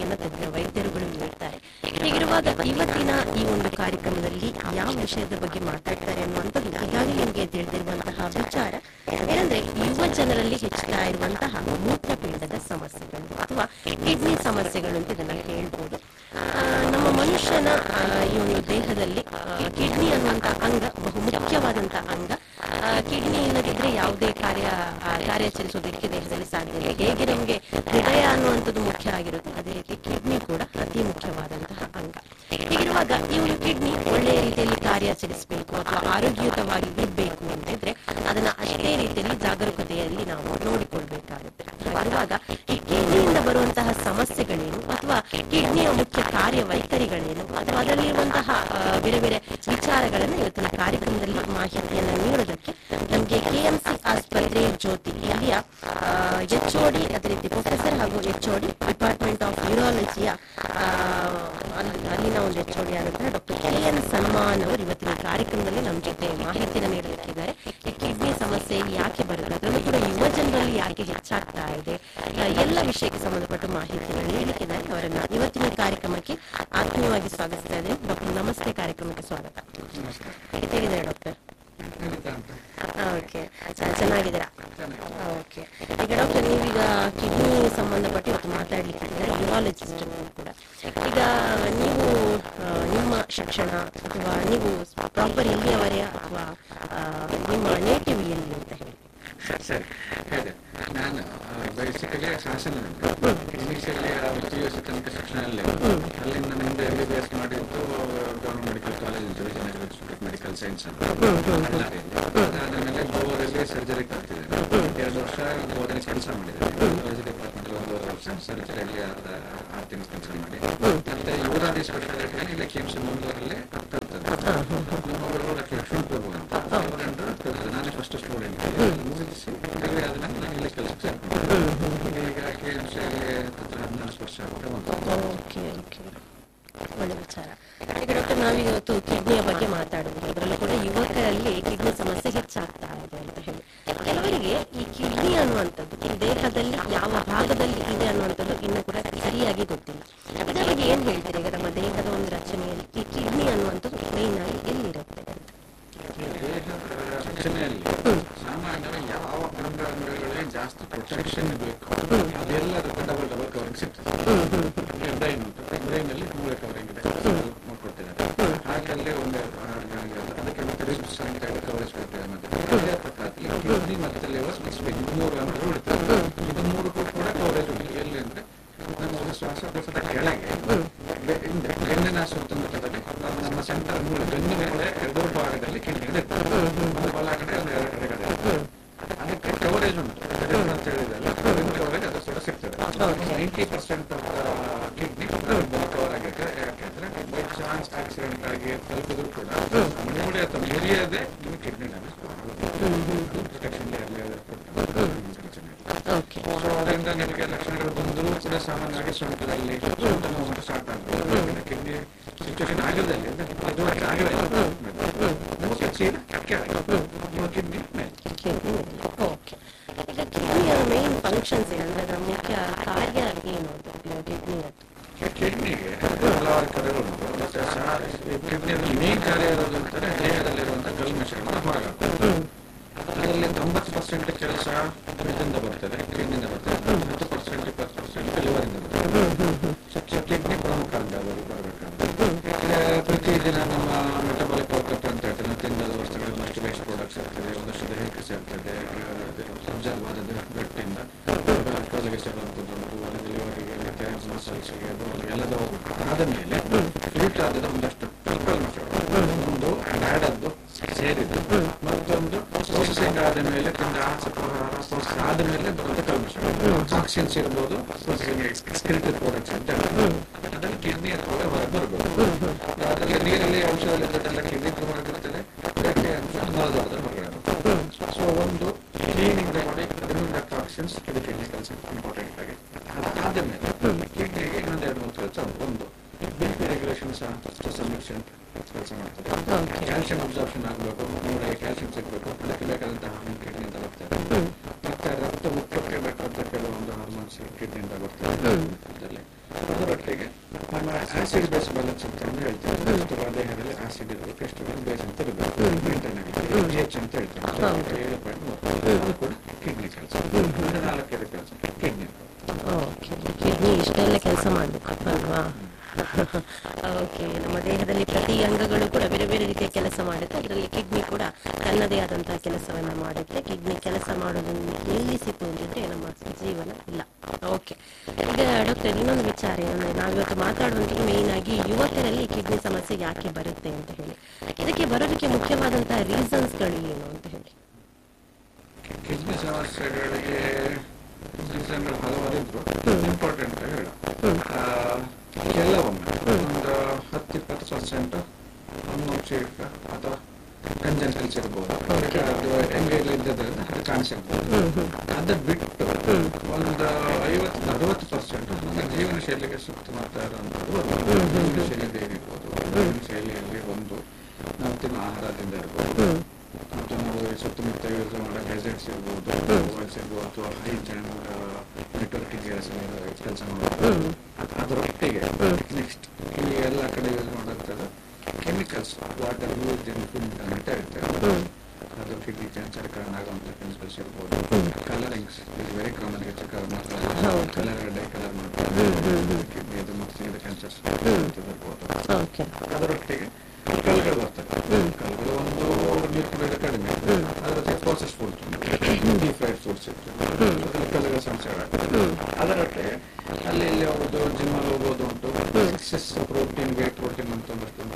ಬಗೆನ ತಜ್ಞ ವೈದ್ಯರುಗಳು ಹೇಳ್ತಾರೆ ಹೀಗಿರುವಾಗ ಇವತ್ತಿನ ಈ ಒಂದು ಕಾರ್ಯಕ್ರಮದಲ್ಲಿ ಯಾವ ವಿಷಯದ ಬಗ್ಗೆ ಮಾತಾಡ್ತಾರೆ ಅನ್ನುವಂಥದ್ದು ಈಗಾಗಲೇ ನಿಮಗೆ ತಿಳಿದಿರುವಂತಹ ವಿಚಾರ ಏನಂದ್ರೆ ಯುವ ಜನರಲ್ಲಿ ಹೆಚ್ಚುತ್ತಾ ಇರುವಂತಹ ಮೂತ್ರಪಿಂಡದ ಸಮಸ್ಯೆಗಳು ಅಥವಾ ಕಿಡ್ನಿ ಸಮಸ್ಯೆಗಳು ಅಂತ ಇದನ್ನ ಹೇಳ್ಬೋದು ಆ, ನಮ್ಮ ಮನುಷ್ಯನ ಆ, ಈ ಒಂದು ದೇಹದಲ್ಲಿ ಕಿಡ್ನಿ ಅನ್ನುವಂತ ಅಂಗ ಬಹು ಮುಖ್ಯವಾದಂತ ಅಂಗ ಕಿಡ್ನಿ ಇಲ್ಲದಿದ್ರೆ ಯಾವುದೇ ಕಾರ್ಯ ಆ, ಕಾರ್ಯಾಚರಿಸೋದಕ್ಕೆ ದೇಹದಲ್ಲಿ ಸಾಧ್ಯ ಇಲ್ಲ ಹೇಗೆ ನಮಗೆ ಹೃದಯ ಅನ್ನುವಂಥದ್ದು ಮುಖ್ಯ ಆಗಿರುತ್ತೆ ಅದೇ ರೀತಿ ಕಿಡ್ನಿ ಕೂಡ ಅತಿ ಮುಖ್ಯವಾದಂತಹ ಅಂಗ ಹೀಗಿರುವಾಗ ಈ ಒಂದು ಕಿಡ್ನಿ ಒಳ್ಳೆಯ ರೀತಿಯಲ್ಲಿ ಕಾರ್ಯಾಚರಿಸಬೇಕು ಅಥವಾ ಆರೋಗ್ಯಯುತವಾಗಿ ಇರಬೇಕು ಅಂತಿದ್ರೆ ಅದನ್ನ ಅಷ್ಟೇ ರೀತಿಯಲ್ಲಿ ಜಾಗರೂಕತೆಯಲ್ಲಿ ನಾವು ನೋಡಿಕೊಳ್ಬೇಕಾಗುತ್ತೆ ಹಾಗಿರುವಾಗ ಈ ಕಿಡ್ನಿಯಿಂದ ಬರುವಂತಹ ಸಮಸ್ಯೆಗಳೇನು ಅಥವಾ ಕಿಡ್ನಿಯ ಮುಖ್ಯ ಕಾರ್ಯವೈಖರಿಗಳೇನು ಅಥವಾ ಅದರಲ್ಲಿರುವಂತಹ ಆ, ಬೇರೆ ಬೇರೆ ವಿಚಾರಗಳನ್ನು ಇವತ್ತಿನ ಕಾರ್ಯಕ್ರಮದಲ್ಲಿ ಮಾಹಿತಿಯನ್ನು ನೀಡೋದಕ್ಕೆ ನಮಗೆ ಕೆಎಂಸಿ ಆಸ್ಪತ್ರೆ ಜ್ಯೋತಿ ಇಲ್ಲಿಯ ಎಚ್ ಡಿ ಅದೇ ರೀತಿ ಪ್ರೊಫೆಸರ್ ಹಾಗೂ ಎಚ್ ಡಿ ಡಿಪಾರ್ಟ್ಮೆಂಟ್ ಆಫ್ ನ್ಯೂರಾಲಜಿಯ ಅಲ್ಲಿನ ಒಂದು ಎಚ್ ಡಿ ಆದಂತಹ ಡಾಕ್ಟರ್ ಕೆ ಎನ್ ಸನ್ಮಾನ್ ಅವರು ಇವತ್ತಿನ ಕಾರ್ಯಕ್ರಮದಲ್ಲಿ ನಮ್ಮ ಜೊತೆ ಮಾಹಿತಿಯನ್ನು ನೀಡಲಿಕ್ಕಿದ್ದಾರೆ ಈ ಕಿಡ್ನಿ ಸಮಸ್ಯೆ ಯಾಕೆ ಬರುತ್ತೆ ಅದರಲ್ಲೂ ಕೂಡ ಯುವ ಜನರಲ್ಲಿ ಯಾಕೆ ಹೆಚ್ಚಾಗ್ತಾ ಇದೆ ಆ, ಎಲ್ಲ ವಿಷಯಕ್ಕೆ ಸಂಬಂಧಪಟ್ಟ ಮಾಹಿತಿಯನ್ನು ನೀಡಲಿಕ್ಕಿದ್ದಾರೆ ಅವರನ್ನ ಇವತ್ತಿನ ಕಾರ್ಯಕ್ರಮಕ್ಕೆ ಆತ್ಮೀಯವಾಗಿ ಸ್ವಾಗತಿಸ್ತಾ ಇದ್ದೇನೆ ಡಾಕ್ಟರ್ ನಮಸ್ತೆ ಕಾರ್ಯಕ್ರಮಕ್ಕೆ ಸ್ವಾಗತ ಹೇಗಿದ್ದಾರೆ ಡಾಕ್ಟರ್ ಓಕೆ ಚೆನ್ನಾಗಿದ್ದೀರಾ ಓಕೆ ಈಗ ಡಾಕ್ಟರ್ ನೀವೀಗ ಕಿಡ್ನಿ ಸಂಬಂಧಪಟ್ಟು ಇವತ್ತು ಮಾತಾಡ್ಲಿಕ್ಕೆ ನ್ಯೂರಾಲಜಿಸ್ಟ್ ಕೂಡ ಈಗ ನೀವು ಆ, ನಿಮ್ಮ ಶಿಕ್ಷಣ ಅಥವಾ ನೀವು ಪ್ರಾಪರ್ ಇಲ್ಲಿಯವರೆಯ ಅಥವಾ ಆ, ನಿಮ್ಮ ನೇಟಿವ್ ಎಲ್ಲಿ ಅಂತ ಹೇಳಿ ಸರಿ ಹೇಗೆ ನಾನು ಬೇಸಿಕಲಿ ಹಾಸನದಲ್ಲಿ ಇನಿಷಿಯಲಿ ಪಿ ಯು ಸಿ ತನಕ ಶಿಕ್ಷಣ ಅಲ್ಲೇ ಅಲ್ಲಿಂದ ನಿಂದ ಎಂ ಬಿ ಬಿ ಎಸ್ ಮಾಡಿದ್ದು government medical college Vijayanagara institute of medical science ಅಂತ ಬಳ್ಳಾರಿಯಲ್ಲಿ ಅದಾದ್ಮೇಲೆ ಗೋವಾದಲ್ಲಿ ಸರ್ಜರಿ ಕಲ್ತಿದ್ದೇನೆ ಎರಡು ವರ್ಷ ಗೋವಾದಲ್ಲಿ ಕೆಲಸ ಮಾಡಿದ್ದೇನೆ ನ್ಯೂರಾಲಜಿ ಡಿಪಾರ್ಟ್ಮೆಂಟ್ ಒಂದೂವರೆ ವರ್ಷ ಸರ್ಜರಿಯಲ್ಲಿ ಅರ್ಧ ಆರು ತಿಂಗಳು ಕೆಲಸ ಮಾಡಿ ಮತ್ತೆ ಯೂರಾಲಜಿ ಸ್ಪೆಷಾಲಿಟಿ ಇಲ್ಲ ಕೆ ಎಂ ಸಿ ಮಂಗಳೂರಲ್ಲೇ ಕಲ್ತದ್ದು ನಮ್ಮ ಒಬ್ಬರು ಲಕ್ಷ್ಮೀ ಪ್ರಭು ಅಂತ ಅವರೆಂಟು ಕಲ್ತದ್ದು ನಾನೇ ಫಸ್ಟ್ ಸ್ಟೂಡೆಂಟ್ ಮುಗಿಸಿ ಡಿಗ್ರಿ ಆದ್ಮೇಲೆ ನಾನು ಇಲ್ಲಿ ಕೆಲಸಕ್ಕೆ ಸೇರ್ಕೊಂಡೆ ಈಗ ಕೆ ಎಂ ಸಿಯಲ್ಲಿ ಹತ್ತಿರ ಹದಿನಾಲ್ಕು ವರ್ಷ ಆಗ್ತಾ ಬಂತು ಓಕೆ ಓಕೆ ಒಳ್ಳೆ ವಿಚಾರ ಈಗ ಡಾಕ್ಟರ್ ನಾವೀಗ ಇವತ್ತು ಕಿಡ್ನಿಯ ಬಗ್ಗೆ ಮಾತಾಡಿದ್ವಿ ಅದರಲ್ಲೂ ಕೂಡ ಯುವಕರಲ್ಲಿ ಕಿಡ್ನಿ ಸಮಸ್ಯೆ ಹೆಚ್ಚಾಗ್ತಾ ಇದೆ ಅಂತ ಹೇಳಿ ಕೆಲವರಿಗೆ ಈ ಕಿಡ್ನಿ ಅನ್ನುವಂಥದ್ದು ಈ ದೇಹದಲ್ಲಿ ಯಾವ ಭಾಗದಲ್ಲಿ ಇದೆ ಅನ್ನುವಂಥದ್ದು ಇನ್ನೂ ಕೂಡ ಸರಿಯಾಗಿ ಗೊತ್ತಿಲ್ಲ ಇದರ ಬಗ್ಗೆ ಏನ್ ಹೇಳ್ತೀರಿ ಈಗ ನಮ್ಮ ದೇಹದ ಒಂದು ರಚನೆಯಲ್ಲಿ ಈ ಕಿಡ್ನಿ ಅನ್ನುವಂಥದ್ದು ಮೈನ್ ಆಗಿ ಎಲ್ಲಿರುತ್ತೆ ಅಂತ ದೇಹದ ರಚನೆಯಲ್ಲಿ ಸಾಮಾನ್ಯವಾಗಿ ಯಾವ ಅಂಗಾಂಗಗಳಿಗೆ ಜಾಸ್ತಿ ಪ್ರೊಟೆಕ್ಷನ್ ಬೇಕು ಅದೆಲ್ಲದಕ್ಕೂ ಡಬಲ್ ಡಬಲ್ ಕವರಿಂಗ್ ಸಿಗ್ತದೆ ಬ್ರೈನ್ ಉಂಟು ಬ್ರೈನ್ ಅಲ್ಲಿ ಮೂಳೆ ಕವರಿಂಗ್ ಇದೆ ಕೊಟ್ಟಿದ್ದಾರೆ ಹಾಗಲ್ಲಿ ಒಂದು ಅದಕ್ಕೆ ಮತ್ತೆ ರಿಬ್ಸ್ ಅಂತ ಹೇಳಿ ಕವರೇಜ್ ಕೊಟ್ಟಿದ್ದಾರೆ ಮತ್ತೆ ಅದೇ ಪ್ರಕಾರ ಈ ಕಿಡ್ನಿ ಮತ್ತೆ ಲಿವರ್ ಸ್ಪೆಸಿಫಿಕ್ ಇದು ಮೂರು ಅಂದ್ರೆ ಉಳಿತದೆ ಇದು ಮೂರಕ್ಕೂ ಕೂಡ ಕವರೇಜ್ ಉಂಟು ಎಲ್ಲಿ ಅಂದ್ರೆ ನಮ್ಮ ಒಂದು ಶ್ವಾಸಕೋಶದ ಕೆಳಗೆ ಬೆ- ಹಿಂದೆ ಬೆನ್ನಿನ ಸುತ್ತಮುತ್ತದಲ್ಲಿ ನಮ್ಮ ನಮ್ಮ ಸೆಂಟರ್ ಮೂಳೆ ಬೆನ್ನು ಮೂಳೆ ಎಡದು ಭಾಗದಲ್ಲಿ ಕಿಡ್ನಿ ಇರ್ತದೆ ಒಂದು ಬಲ ಕಡೆ ಒಂದು ಎಡ ಕಡೆ ಇರ್ತದೆ. ಅದಕ್ಕೆ ಕವರೇಜ್ ಉಂಟು ಬೆನ್ನು ಅಂತ ಹೇಳಿದಲ್ಲ ಬೆನ್ನು ಕವರೇಜ್ ಅದು ಕೂಡ ಸಿಗ್ತದೆ ನೈಂಟಿ ಪರ್ಸೆಂಟ್ ಕಿಡ್ನಿ ಕವರ್ ಆಗಿರುತ್ತೆ ಯಾಕೆಂದ್ರೆ ಬೈ ಚಾನ್ಸ್ ಆಕ್ಸಿಡೆಂಟ್ ಆಗಿ ತಲುಪಿದ್ರು ಕೂಡ ಮೂಳೆ ಅಥವಾ ಮುರಿಯದೆ ನಿಮ್ಮ kidney damage protection okay so ಅದರಿಂದ ನಿಮಗೆ ಲಕ್ಷಣಗಳು ಬಂದರೂ ಕೂಡ ಸಾಮಾನ್ಯವಾಗಿ ಸೊಂಟದಲ್ಲಿ ಸೊಂಟ ನೋವು ಸ್ಟಾರ್ಟ್ ಆಗ್ತದೆ ಕಿಡ್ನಿ ಸಿಚುವೇಶನ್ ಆಗಿರದಲ್ಲಿ ಅದು ಆಗಿರಲ್ಲ ಮೂತ್ರ ಚೀಲ ಕೆಳಗೆ ಕಿಡ್ನಿ ಮೇಲೆ ಓಕೆ ಈಗ ಕಿಡ್ನಿಯ ಮೇನ್ ಫಂಕ್ಷನ್ಸ್ ಏನಂದ್ರೆ ಅದರ ಮುಖ್ಯ ಕಾರ್ಯ ಏನು ಅಂತ ಕಿಡ್ನಿಯದ್ದು ಕಿಡ್ನಿಗೆ ಹಲವಾರು ಕಾರ್ಯಗಳು ಉಂಟು ಮತ್ತೆ ಕಿಡ್ನಿಯಲ್ಲಿ ಮೇನ್ ಕಾರ್ಯ ಇರೋದು ಅಂತಾರೆ ದೇಹದಲ್ಲಿರುವಂಥ ಕಲ್ಮಶಗಳನ್ನು ಹೊರಗಾಕೋದು ಅದರಲ್ಲಿ ತೊಂಬತ್ತು ಪರ್ಸೆಂಟ್ ಕೆಲಸ ಇದರಿಂದ ಬರ್ತದೆ ಕಿಡ್ನಿಯಿಂದ ಬರ್ತದೆ ಹತ್ತು ಪರ್ಸೆಂಟ್ ಇಪ್ಪತ್ತು ಪರ್ಸೆಂಟ್ ಲಿವರಿಂದ ಬರ್ತದೆ ಸೊ ಕಿಡ್ನಿ ಪ್ರಮುಖ ಅಂಗ ಅವರು ಬರಬೇಕಾದ್ರೆ ಪ್ರತಿದಿನ ನಮ್ಮ ಮೆಟಬಾಲಿಕ್ ವರ್ಕಪ್ ಅಂತ ಹೇಳ್ತಾರೆ ನಾವು ತಿಂದದ ವಸ್ತುಗಳು ವೇಸ್ಟ್ ಪ್ರಾಡಕ್ಟ್ಸ್ ಇರ್ತದೆ ಒಂದಷ್ಟು ದೇಹಕ್ಕೆ ಸೇರ್ತದೆ ಅಬ್ಸರ್ವ್ ಆದದ್ದು ಗಟ್ಟಿಂದ ಕಾಲಿಗೆ ಸೇರುವಂಥದ್ದು ಉಂಟು ಲಿವರಿಗೆ ಮತ್ತೆ ಮಸಲ್ಸ್ಗೆ ಎಲ್ಲದೂ ಆದ ಮೇಲೆ ಫಿಲ್ಟರ್ ಆದದ ಒಂದಷ್ಟು ಕಲ್ಮಶಗಳು ಒಂದು ಬ್ಯಾಡದ್ದು ಸೇರಿದ್ದು ಮತ್ತೊಂದು ಪ್ರೊಸೆಸಿಂಗ್ ಆದ ಮೇಲೆ ತಿಂದ ಪ್ರೊಸೆಸ್ ಆದ ಮೇಲೆ ಬರುತ್ತೆ ಕಲ್ಮಶಗಳು ಟಾಕ್ಸಿನ್ಸ್ ಇರ್ಬೋದು ಪ್ರೊಸೆಸಿಂಗ್ ಎಕ್ಸ್ಕ್ರಿಟೆಡ್ ಪ್ರಾಡಕ್ಟ್ಸ್ ಅಂತ ಹೇಳ್ತಾರೆ ಅದರಲ್ಲಿ ಕಿಡ್ನಿ ಅಥವಾ ಹೊರಗೆ ಬರ್ಬೋದು ಅದರಲ್ಲಿ ನೀರಲ್ಲಿ ಔಷಧದಲ್ಲಿ ಇದ್ದದ್ದೆಲ್ಲ ಕಿಡ್ನಿ ಹೊರಗಿರ್ತದೆ ಅದಕ್ಕೆ ಅಂಶ ಮಲದ್ವಾರದಲ್ಲಿ ಹೊರಗಡೆ ಬರ್ತದೆ ಸೊ ಒಂದು ಕ್ಲೀನಿಂಗ್ ಮಾಡಿ ರಿಮೂವ್ ದ ಟಾಕ್ಸಿನ್ಸ್ ಇದು ಕಿಡ್ನಿ ಕೆಲಸ ಇಂಪಾರ್ಟೆಂಟ್ ಆಗಿ ಅದಾದ ಮೇಲೆ ಕಿಡ್ನಿಗೆ ಇನ್ನೊಂದು ಎರಡು ಮೂರು ಕೆಲಸ ಒಂದು ಬಿ ಪಿ ರೆಗ್ಯುಲೇಷನ್ ಸಹ ಸಮ್ ಎಕ್ಸ್ಟೆಂಟ್ ಕೆಲಸ ಮಾಡ್ತದೆ Okay. ಕ್ಯಾಲ್ಸಿಯಂ ಅಬ್ಸಾರ್ಪ್ಷನ್ ಆಗಬೇಕು ಮೂಳೆಗೆ ಕ್ಯಾಲ್ಸಿಯಂ ಸಿಗಬೇಕು ಅದಕ್ಕೆ ಬೇಕಾದಂತಹ ಹಾರ್ಮೋನ್ ಕಿಡ್ನಿಯಿಂದ ಬರ್ತದೆ ಮತ್ತೆ ರಕ್ತ ಮುಟ್ಟಕ್ಕೆ ಬೇಕಾದ ಕೆಲವೊಂದು ಹಾರ್ಮೋನ್ಸ್ ಕಿಡ್ನಿಯಿಂದ ಬರ್ತದೆ ಇದರಲ್ಲಿ ಅದರ ಆಸಿಡ್ ಬೇಸ್ ಬ್ಯಾಲೆನ್ಸ್ ಅಂತ ಅಂದ್ರೆ ಹೇಳ್ತಾರೆ ಎಷ್ಟು ದೇಹದಲ್ಲಿ ಆಸಿಡ್ ಇರಬೇಕು ಎಷ್ಟು ಬೇಸ್ ಅಂತ ಇರಬೇಕು ಮೇಂಟೈನ್ ಆಗಿದೆ ಜಿ ಎಚ್ ಅಂತ ಹೇಳ್ತಾರೆ ಹೌದು. ಏಳು ಪಾಯಿಂಟ್ ಮೂರು ಅದು ಕೂಡ ಕಿಡ್ನಿ ಕೆಲಸ ನಾಲ್ಕೈದು ಕೆಲಸ ಕಿಡ್ನಿ ಓಕೆ ಕಿಡ್ನಿ ಇಷ್ಟೆಲ್ಲ ಕೆಲಸ ಮಾಡಬೇಕು ಅಲ್ವಾ ಓಕೆ ನಮ್ಮ ದೇಹದಲ್ಲಿ ಪ್ರತಿ ಅಂಗಗಳು ಕೂಡ ಬೇರೆ ಬೇರೆ ರೀತಿಯ ಕೆಲಸ ಮಾಡುತ್ತೆ ಅದರಲ್ಲಿ ಕಿಡ್ನಿ ಕೂಡ ತನ್ನದೇ ಆದಂತಹ ಕೆಲಸವನ್ನ ಮಾಡುತ್ತೆ ಕಿಡ್ನಿ ಕೆಲಸ ಮಾಡೋದನ್ನು ನಿಲ್ಲಿಸಿತು ಅಂತಿದ್ರೆ ನಮ್ಮ ಜೀವನ ಇಲ್ಲ ಓಕೆ ಈಗ ಡಾಕ್ಟರ್ ಇನ್ನೊಂದು ವಿಚಾರ ಏನಂದ್ರೆ ನಾವಿವತ್ತು ಮಾತಾಡುವಂಥದ್ದು ಮೇಯ್ನ್ ಆಗಿ ಯುವಕರಲ್ಲಿ ಕಿಡ್ನಿ ಸಮಸ್ಯೆ ಯಾಕೆ ಬರುತ್ತೆ ಅಂತ ಹೇಳಿ ಇದಕ್ಕೆ ಬರೋದಕ್ಕೆ ಮುಖ್ಯವಾದಂತಹ ರೀಸನ್ಸ್ಗಳು ಏನು ಅಂತ ಹೇಳಿ ಕಿಡ್ನಿ ಸಮಸ್ಯೆಗಳಿಗೆ ರೀಸನ್ಗಳು ಹಲವಾರು ಇದ್ರು ಇಂಪಾರ್ಟೆಂಟ್ ಹೇಳ ಕೆಲವೊಮ್ಮೆ ಒಂದು ಹತ್ತು ಇಪ್ಪತ್ತು ಪರ್ಸೆಂಟ್ ಅನುವಂಶಿಕ ಅಥವಾ ಕಂಜಂಟಲ್ಸ್ ಇರ್ಬೋದು ಈಗ ಅದು ಎಂಗೇಜ್ ಇದ್ದದ್ರಿಂದ ಅದು ಕಾಣಿಸಿರ್ಬೋದು ಅದು ಬಿಟ್ಟು ಒಂದು ಐವತ್ತು ಅರವತ್ತು ಪರ್ಸೆಂಟ್ ನಮ್ಮ ಜೀವನ ಶೈಲಿಗೆ ಸೂಕ್ತ ಮಾಡ್ತಾ ಇರುವಂಥದ್ದು ಒಂದು ಜೀವನ ಶೈಲಿ ಏನಿರ್ಬೋದು ಜೀವನ ಶೈಲಿಯಲ್ಲಿ ಒಂದು ನಾವು ತಿನ್ನೋ ಆಹಾರದಿಂದ ಇರ್ಬೋದು ಮತ್ತು ನಾವು ಸುತ್ತಮುತ್ತ ಯೂಸ್ ಮಾಡೋ ಗೆಜೆಟ್ಸ್ ಇರ್ಬೋದು ಮೊಬೈಲ್ಸ್ ಇರ್ಬೋದು ಅಥವಾ ಹೈ ಜನ ನೆಟ್ವರ್ಕಿಂಗ್ ಕೆಲಸ ಮಾಡೋದು ಅದರೊಟ್ಟಿಗೆ ನೆಕ್ಸ್ಟ್ ಇಲ್ಲಿ ಎಲ್ಲ ಕಡೆ ಯೂಸ್ ಮಾಡಿರ್ತದೆ chemicals water use in food ಅಂತ ಹೇಳ್ತೇವೆ ಅದು ಕಿಡ್ನಿ ಕ್ಯಾನ್ಸರ್ ಕಾರಣ ಆಗುವಂಥ ಕೆಮಿಕಲ್ಸ್ ಇರ್ಬೋದು ಕಲರಿಂಗ್ಸ್ ಇದು ವೆರಿ ಕಾಮನ್ ಹೆಚ್ಚು ಹೌದು. ಕಲರ್ ಡೈ ಕಲರ್ ಮಾಡ್ತಾರೆ ಕಿಡ್ನಿ ಅದು ಮತ್ತು ಕ್ಯಾನ್ಸರ್ಸ್ ಇರ್ಬೋದು ಓಕೆ ಅದರೊಟ್ಟಿಗೆ ಕಲ್ಲುಗಳು ಬರ್ತದೆ ಕಲ್ಲುಗಳು ಒಂದು ನ್ಯೂಟ್ರಿಯೆಂಟ್ ಕಡಿಮೆ ಅದರ ಜೊತೆ process food deep fried foods ಇರ್ತದೆ ಅದರಲ್ಲಿ ಕಲ್ಲುಗಳ ಸಂಶಯವಾಗ್ತದೆ ಅದರೊಟ್ಟಿಗೆ ಅಲ್ಲಿ ಇಲ್ಲಿ ಹೋಗೋದು ಜಿಮ್ಮಲ್ಲಿ ಹೋಗೋದು ಉಂಟು ಎಕ್ಸೆಸ್ ಪ್ರೋಟೀನ್ ವೇಟ್ ಪ್ರೋಟೀನ್ ಅಂತ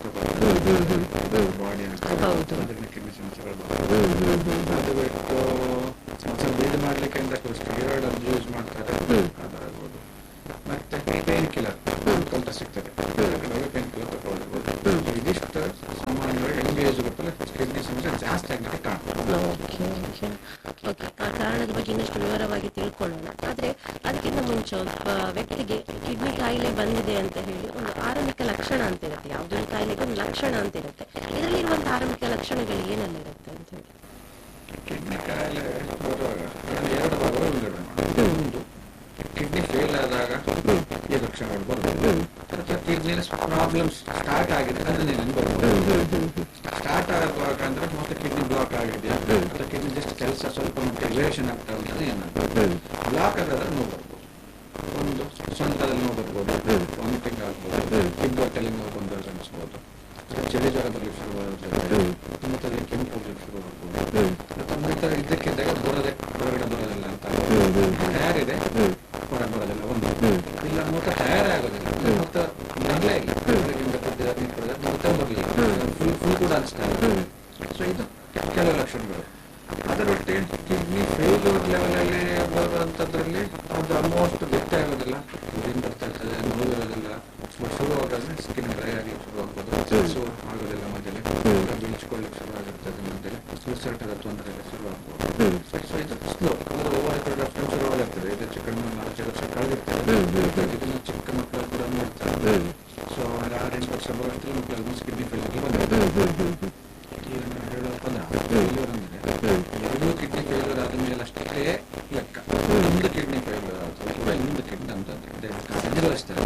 ಬಾಡಿ ಹೌದು. ಅದರಿಂದ ಕಿಡ್ನಿ ಸಮಸ್ಯೆಗಳು ಬರ್ತದೆ ಅದು ಬಿಟ್ಟು ಸ್ವಲ್ಪ ಇದು ಮಾಡ್ಲಿಕ್ಕೆ ಅಂತ ಸ್ಟೀರಾಯ್ಡ್ ಅದು ಯೂಸ್ ಮಾಡ್ತಾರೆ ಅದಾಗ್ಬೋದು ಮತ್ತೆ ಪೇನ್ ಕಿಲ್ಲರ್ ಅಂತ ಸಿಗ್ತದೆ ಪೇನ್ ಕಿಲ್ಲರ್ ತಗೊಳ್ಬೋದು ಇದಿಷ್ಟು ಸಾಮಾನ್ಯವಾಗಿ ಯಂಗ್ ಏಜ್ ಗೊತ್ತಲ್ಲ ಕಿಡ್ನಿ ಸಮಸ್ಯೆ ಜಾಸ್ತಿ ಆಗಲಿಕ್ಕೆ ಕಾರಣ ಓಕೆ ಓಕೆ ಓಕೆ ಆ ಕಾರಣದ ಬಗ್ಗೆ ಇನ್ನಷ್ಟು ವಿವರವಾಗಿ ತಿಳ್ಕೊಳ್ಳೋಣ ಆದರೆ ಅದಕ್ಕಿಂತ ಮುಂಚೆ ಒಬ್ಬ ವ್ಯಕ್ತಿಗೆ ಕಿಡ್ನಿ ಕಾಯಿಲೆ ಬಂದಿದೆ ಅಂತ ಹೇಳಿ ಒಂದು ಆರಂಭಿಕ ಲಕ್ಷಣ ಅಂತ ಇರುತ್ತೆ ಯಾವುದೇ ಒಂದು ಕಾಯಿಲೆಗೆ ಒಂದು ಲಕ್ಷಣ ಅಂತ ಇರುತ್ತೆ ಇದರಲ್ಲಿರುವಂತಹ ಆರಂಭಿಕ ಲಕ್ಷಣಗಳು ಏನೆಲ್ಲ ಇರುತ್ತೆ ಅಂತ ಹೇಳಿ ಕಿಡ್ನಿ ಕಾಯಿಲೆ ಬರುವಾಗ ಎರಡು ಎರಡು ಭಾಗಗಳು ವಿಂಗಡಣೆ ಮಾಡೋದು ಒಂದು ಕಿಡ್ನಿ ಫೇಲ್ ಆದಾಗ ಈ ಲಕ್ಷಣಗಳು ಬರ್ತದೆ ಅಥವಾ ಕಿಡ್ನಿ ಪ್ರಾಬ್ಲಮ್ಸ್ ಸ್ಟಾರ್ಟ್ ಆಗಿದೆ ಅದನ್ನೇನು ಬರ್ಬೋದು ಸ್ಟಾರ್ಟ್ ಆಗುವಾಗ ಅಂದ್ರೆ ಮತ್ತೆ ಕಿಡ್ನಿ ಬ್ಲಾಕ್ ಆಗಿದೆಯಾ ಅಥವಾ ಕಿಡ್ನಿ ಜಸ್ಟ್ ಕೆಲಸ ಸ್ವಲ್ಪ ಮಟ್ಟಿಗೆ ರಿಲೇಷನ್ ಆಗ್ತಾ ಉಂಟು ಏನಾಗ್ತದೆ ಬ್ಲಾಕ್ ಆಗಾದ್ರೆ ನೋವು ಬರ್ಬೋದು ಒಂದು ಸ್ವಂತದಲ್ಲಿ ನೋವು ಬರ್ಬೋದು ವಾಮಿಟಿಂಗ್ ಆಗ್ಬೋದು ಕಿಬ್ಬೊಟ್ಟಲ್ಲಿ ನೋವು ಬಂದಾಗ ಅನಿಸ್ಬೋದು ಚಳಿ ಜ್ವರ ಬರ್ಲಿಕ್ಕೆ ಶುರುವಾಗುತ್ತೆ ಮತ್ತೆ ಅದಕ್ಕೆ ಕೆಂಪು ಹೋಗ್ಲಿಕ್ಕೆ ಶುರು ಆಗ್ಬೋದು ಅಥವಾ ಮತ್ತೆ ಇದ್ದಕ್ಕಿದ್ದಾಗ ಬರೋದೆ ಹೊರಗಡೆ ಬರೋದಿಲ್ಲ ಅಂತ ತಯಾರಿದೆ ಹೊರಗೆ ಬರೋದಿಲ್ಲ ಒಂದು ಇಲ್ಲ ಮೂತ್ರ ತಯಾರಾಗೋದಿಲ್ಲ ಮತ್ತೆ ಬರಲೇ ಇಲ್ಲ ಬೆಳಗಿಂದ ಕುಡಿದ ನೀರು ಕುಡಿದ ಮೂತ್ರ ಬರಲಿಲ್ಲ ಫುಲ್ ಫುಲ್ ಕೂಡ ಅನಿಸ್ತಾ ಇಲ್ಲ ಸೊ ಇದು ಕೆಲವು ಲಕ್ಷಣಗಳು ಅದರೊಟ್ಟಿಗೆ ಕಿಡ್ನಿ ಫೇಲ್ಯೂರ್ ಲೆವೆಲಲ್ಲಿ ಬರುವಂಥದ್ರಲ್ಲಿ ಅದು ಆಲ್ಮೋಸ್ಟ್ ಗೊತ್ತೇ ಆಗೋದಿಲ್ಲ ಯೂರಿನ್ ಬರ್ತಾ ಇರ್ತದೆ ನೋವು ಇರೋದಿಲ್ಲ ಬಟ್ ಶುರು ಆಗೋದ್ರೆ ಸ್ಕಿನ್ ಡ್ರೈ ಆಗಲಿಕ್ಕೆ ಶುರು ಆಗ್ಬೋದು ಸೆಕ್ಸು ಆಗೋದಿಲ್ಲ ಮಧ್ಯದಲ್ಲಿ ಬೀಳ್ಸ್ಕೊಳ್ಳಿಕ್ಕೆ ಶುರು ಆಗಿರ್ತದೆ ಮಧ್ಯದಲ್ಲಿ ಉಸಿರಾಟದ ತೊಂದರೆ ಎಲ್ಲ ಶುರು ಆಗ್ಬೋದು ಸೊ ಇದು ಸ್ಲೋ ಅಂದ್ರೆ ಓವರ್ ಪೀರಿಯಡ್ ಆಫ್ ಟೈಮ್ ಶುರು ಆಗಿರ್ತದೆ ಇದು ಚಿಕ್ಕ ನಾಲ್ಕು ವರ್ಷ ಕಳೆದಿರ್ತದೆ ಇದನ್ನು ಚಿಕ್ಕ ಮಕ್ಕಳು ಕೂಡ ನೋಡ್ತಾರೆ ಸೊ ಒಂದು ಆರು ಎಂಟು ವರ್ಷ ಬರೋಷ್ಟಿಗೆ ಮಕ್ಕಳು ಕಿಡ್ನಿ ಫೇಲ್ಯೂರ್ ಬಂದಿದೆ ಈಗ ನಾನು ಹೇಳೋ ಪದ ಫೇಲ್ಯೂರ್ ಅಂದ್ರೆ ಎರಡೂ ಕಿಡ್ನಿ ಫೇಲ್ಯೂರ್ ಆದ ಮೇಲೆ ಅಷ್ಟೇ ಲೆಕ್ಕ ಒಂದು ಕಿಡ್ನಿ ಫೇಲ್ಯೂರ್ ಆದ್ರೆ ಕೂಡ ಇನ್ನೊಂದು ಕಿಡ್ನಿ ಅಂತ ನಿರ್ವಹಿಸ್ತಾರೆ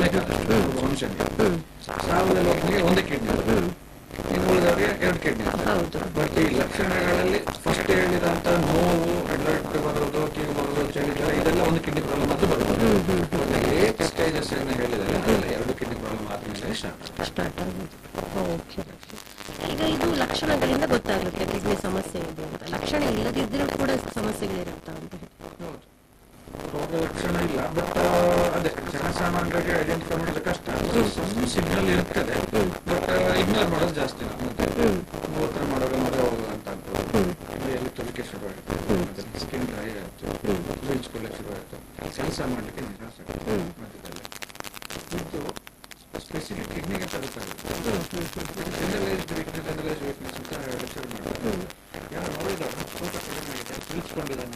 ವಂಶಕ್ಕೆ ಸಾವಿರದ ಒಬ್ಬನಿಗೆ ಒಂದು ಕಿಡ್ನಿ ಇನ್ನು ಉಳಿದವರಿಗೆ ಎರಡು ಕಿಡ್ನಿ ಹೌದು ಬಟ್ ಈ ಲಕ್ಷಣಗಳಲ್ಲಿ ಫಸ್ಟ್ ಹೇಳಿದಂತ ನೋವು ಅಡ್ರೆಕ್ಟ್ ಬರೋದು ಕೀವು ಬರೋದು ಚಳಿ ಜ್ವರ ಇದೆಲ್ಲ ಒಂದು ಕಿಡ್ನಿ ಪ್ರಾಬ್ಲಮ್ ಅದು ಬರೋದು ಲೇಟ್ ಸ್ಟೇಜಸ್ ಏನು ಹೇಳಿದರೆ ಅದೆಲ್ಲ ಎರಡು ಕಿಡ್ನಿ ಪ್ರಾಬ್ಲಮ್ ಆದ್ಮೇಲೆ ಸ್ಟಾರ್ಟ್ ಸ್ಟಾರ್ಟ್ ಆಗೋದು ಓಕೆ ಈಗ ಇದು ಲಕ್ಷಣಗಳಿಂದ ಗೊತ್ತಾಗುತ್ತೆ ಕಿಡ್ನಿ ಸಮಸ್ಯೆ ಇದೆ ಅಂತ ಲಕ್ಷಣ ಇಲ್ಲದಿದ್ದರೂ ಕೂಡ ಸಮಸ್ಯೆಗಳಿರುತ್ತಾ ಅಂತ ಹೇಳಿ ಹೌದು ರೋಗ ಲಕ್ಷಣ ಇಲ್ಲ ಬಟ್ ಅದೇ ಜನಸಾಮಾನ್ಯರಿಗೆ ಐಡೆಂಟಿಫೈ ಮಾಡೋದು ಕಷ್ಟ ಸಣ್ಣ ಸಿಗ್ನಲ್ ಇರ್ತದೆ ಬಟ್ ಇಗ್ನೋರ್ ಮಾಡೋದು ಜಾಸ್ತಿ ನಾವು ಮೂವತ್ತರ ಮಾಡೋದು ಮದುವೆ ಹೋಗೋದು ಅಂತ ಅನ್ಬೋದು ಎಲ್ಲಿ ತೊಲಿಕೆ ಶುರು ಆಗುತ್ತೆ ಸ್ಕಿನ್ ಡ್ರೈ ಆಯಿತು ಬೀಳ್ಸ್ಕೊಳ್ಳೋಕೆ ಶುರು ಆಯಿತು ಕೆಲಸ ಮಾಡಲಿಕ್ಕೆ ನಿರಾಸೆ ಆಗುತ್ತೆ ಮಧ್ಯದಲ್ಲಿ ಇದು ಸ್ಪೆಸಿಫಿಕ್ ಕಿಡ್ನಿಗೆ ತಲುಪಾಗುತ್ತೆ ಜನರಲೈಸ್ ವೀಕ್ನೆಸ್ ಜನರಲೈಸ್ ವೀಕ್ನೆಸ್ ಅಂತ ಹೇಳಕ್ಕೆ ಶುರು ಮಾಡ್ತಾರೆ ಯಾರು ನೋಡಿದಾಗ ಸ್ವಲ್ಪ ಕಡಿಮೆ ಆಗಿದೆ ತಿಳಿಸ್ಕೊಂಡಿದ್ದಾನೆ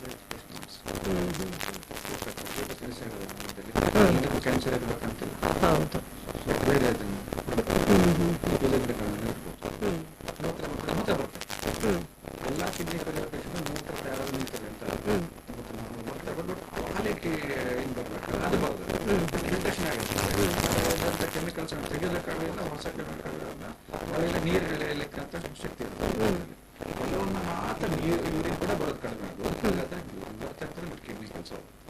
ಅಂತ ಕ್ಯಾನ್ಸರ್ ಇರಬೇಕಂತಿಲ್ಲ ಹೌದು ಬೇರೆ ಅದನ್ನು ಇದರಿಂದ ಕಾರಣ ಇರ್ಬೋದು ಮೂತ್ರ ಮಕ್ಕಳು ಮೂತ್ರ ಬರ್ತದೆ ಎಲ್ಲ ಕಿಡ್ನಿ ಫೇಲಿಯರ್ ಪೇಷಂಟ್ ಮೂತ್ರ ಯಾರಾದ್ರೂ ನಿಲ್ತದೆ ಅಂತ ಮತ್ತೆ ನಾವು ಮೂತ್ರ ಬಂದ್ಬಿಟ್ಟು ಕ್ವಾಲಿಟಿ ಏನು ಬರಬೇಕು ಅದು ಬರೋದು ಇರಿಟೇಷನ್ ಆಗುತ್ತೆ ಕೆಮಿಕಲ್ಸ್ ತೆಗೆಯೋದಕ್ಕಾಗಲಿಲ್ಲ ಹೊಸ ಕೆಮಿಕಲ್ಗಳನ್ನ ಒಳಗೆ ನೀರು ಎಳೆಯಲಿಕ್ಕಂತ ಶಕ್ತಿ ಇರುತ್ತೆ ಕೆಲವೊಮ್ಮೆ ಮಾತ್ರ ನೀರು ಯೂರಿನ್ ಕೂಡ ಬರೋದು ಕಡಿಮೆ ಆಗೋದು ಇಲ್ಲದ್ರೆ ಬರ್ತಾ ಇರ್ತಾರೆ ಕಿಡ್ನಿ ಕೆಲಸ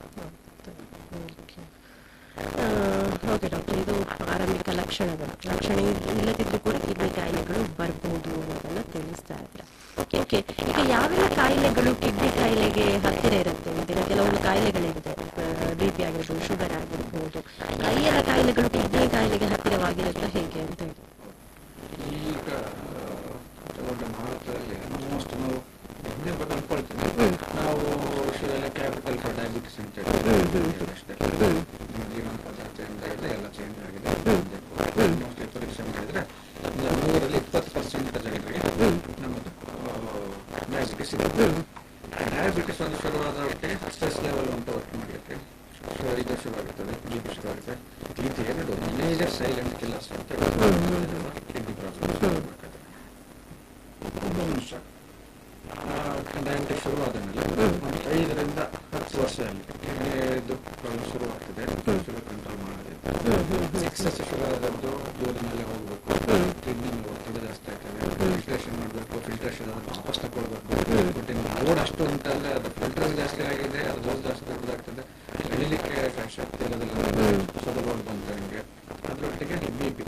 ಓಕೆ ಡಾಕ್ಟರ್ ಇದು ಆರಂಭಿಕ ಲಕ್ಷಣಗಳು ಲಕ್ಷಣ ಇಲ್ಲದಿದ್ರೂ ಕೂಡ ಕಿಡ್ನಿ ಕಾಯಿಲೆಗಳು ಬರಬಹುದು ಅನ್ನೋದನ್ನ ತಿಳಿಸ್ತಾ ಇದ್ರೆ ಓಕೆ ಈಗ ಯಾವೆಲ್ಲ ಕಾಯಿಲೆಗಳು ಕಿಡ್ನಿ ಕಾಯಿಲೆಗೆ ಹತ್ತಿರ ಇರುತ್ತೆ ಇಂದಿನ ಕೆಲವೊಂದು ಕಾಯಿಲೆಗಳಿರುತ್ತೆ ಬಿ ಪಿ ಆಗಿರ್ಬೋದು ಶುಗರ್ ಆಗಿರ್ಬೋದು ಆ, ಈ ಎಲ್ಲ ಕಾಯಿಲೆಗಳು ಕಿಡ್ನಿ ಕಾಯಿಲೆಗೆ ಹತ್ತಿರವಾಗಿರುತ್ತೆ ಹೇಗೆ ಅಂತ ಹೇಳಿ ಈಗ ತಗೊಂಡ ಭಾರತದಲ್ಲಿ ಆಲ್ಮೋಸ್ಟ್ ನಾವು ಹಿಂದೆ ಬಗ್ಗೆ ಅನ್ಕೊಳ್ತೀವಿ ನಾವು ವಿಷಯದಲ್ಲಿ ಕ್ಯಾಪಿಟಲ್ ಫಾರ್ ಡಯಾಬಿಟಿಸ್ ಅಂತ ಹೇಳಿ ಅಷ್ಟೇ ನಮ್ಮ ಜೀವನೋಪಾಯ ಚೇಂಜ್ ಆಗಿದೆ ಎಲ್ಲ ಚೇಂಜ್ ಆಗಿದೆ ಆಲ್ಮೋಸ್ಟ್ ಪರೀಕ್ಷೆ ಮಾಡಿದ್ರೆ ಒಂದು ನೂರಲ್ಲಿ ಇಪ್ಪತ್ತು ಪರ್ಸೆಂಟ್ ಜನರಿಗೆ ನಮ್ಮದು ಡಯಾಬಿಟಿಸ್ ಇದೆ ಡಯಾಬಿಟಿಸ್ ಒಂದು ಶುರುವಾದಕ್ಕೆ ಸ್ಟ್ರೆಸ್ ಲೆವೆಲ್ ಅಂತ ವರ್ಕ್ ಮಾಡಲಿಕ್ಕೆ ಶು- ಇದು ಶುರುವಾಗುತ್ತದೆ ಬಿ ಪಿ ಶುರುವಾಗುತ್ತೆ ಇದು ಎರಡು ಮೇಜರ್ ಸೈಲೆಂಟ್ ಕಿಲ್ಲರ್ಸ್ ಅಂತ ಕಿಡ್ನಿ ಪ್ರಾಬ್ಲಮ್ ಒಬ್ಬ ಮನುಷ್ಯ ಡಯಾಬಿಟಿಸ್ ಶುರುವಾದ ಮೇಲೆ ಒಂದು ಐದರಿಂದ ಹತ್ತು ವರ್ಷದಲ್ಲಿ ಇದು ಪ್ರಾಬ್ಲಮ್ ಶುರುವಾಗ್ತದೆ ಶುಗರ್ ಕಂಟ್ರೋಲ್ ಮಾಡದೆ ಎಕ್ಸಸ್ ಶುಗರ್ ಆದದ್ದು ದೂರ ಮೇಲೆ ಹೋಗಬೇಕು ಕಿಡ್ನಿ ಮೇಲೆ ಒತ್ತಡ ಜಾಸ್ತಿ ಆಗ್ತದೆ ಫಿಲ್ಟ್ರೇಷನ್ ಮಾಡಬೇಕು ಫಿಲ್ಟ್ರೇಷನ್ ವಾಪಸ್ ತಗೊಳ್ಬೇಕು ಪ್ರೋಟೀನ್ ಲೋಡ್ ಅಷ್ಟು ಉಂಟಲ್ಲ ಅದು ಫಿಲ್ಟರ್ ಜಾಸ್ತಿ ಆಗಿದೆ ಅದು ಡೋಸ್ ಜಾಸ್ತಿ ದೊಡ್ಡದಾಗ್ತದೆ ಎಳಿಲಿಕ್ಕೆ ಶಕ್ತಿ ಇರೋದಿಲ್ಲ ಸೊದಲೋಡ್ ಬಂದ್ರೆ ಹಂಗೆ ಅದರೊಟ್ಟಿಗೆ B P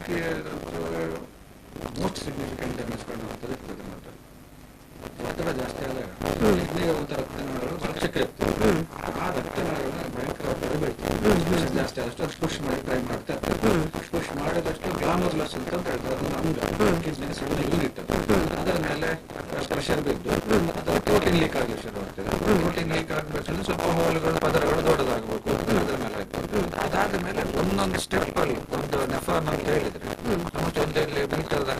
most significant damage ಕಾಣುವಂಥದ್ದು ಇರ್ತದೆ ಮಾತ್ರ ಒತ್ತಡ ಜಾಸ್ತಿ ಆದಾಗ ಕಿಡ್ನಿಗೆ ಒಂದು ರಕ್ತನಾಳಗಳು ಸುರಕ್ಷತೆ ಇರ್ತದೆ ಆ ರಕ್ತನಾಳಗಳನ್ನ ಭಯಂಕರವಾಗಿ ಬೆಳಿತದೆ ಜಾಸ್ತಿ ಆದಷ್ಟು ಅದು ಪುಷ್ ಮಾಡಿ ಟ್ರೈ ಮಾಡ್ತಾ ಇರ್ತದೆ ಪುಷ್ ಮಾಡಿದಷ್ಟು ಗ್ಲಾಮರ್ಲೆಸ್ ಅಂತ ಹೇಳ್ತಾರೆ ಅದನ್ನ ಅಂಗ ಕಿಡ್ನಿಗೆ ಸಣ್ಣ ಯೂನಿಟ್ ಅದರ ಮೇಲೆ ಪ್ರೆಷರ್ ಬಿದ್ದು ಅದರ ಪ್ರೋಟೀನ್ ಲೀಕ್ ಆಗಲಿ ಶುರುವಾಗ್ತದೆ ಪ್ರೋಟೀನ್ ಲೀಕ್ ಆಗ್ಬೇಕಂದ್ರೆ ಸ್ವಲ್ಪ ಹೋಲ್ಗಳು ಪದರಗಳು ದೊಡ್ಡದಾಗಬೇಕು ಅದರ ಮೇಲೆ ಆಗ್ತದೆ ಅದಾದ ಮೇಲೆ ಒಂದೊಂದು ಸ್ಟೆಪ್ ಅಲ್ಲಿ ಒಂದು ನೆಫಾನ್ ಅಂತ ಹೇಳಿದ್ರೆ ನಮಗೆ ಒಂದು ಮೀಟರ್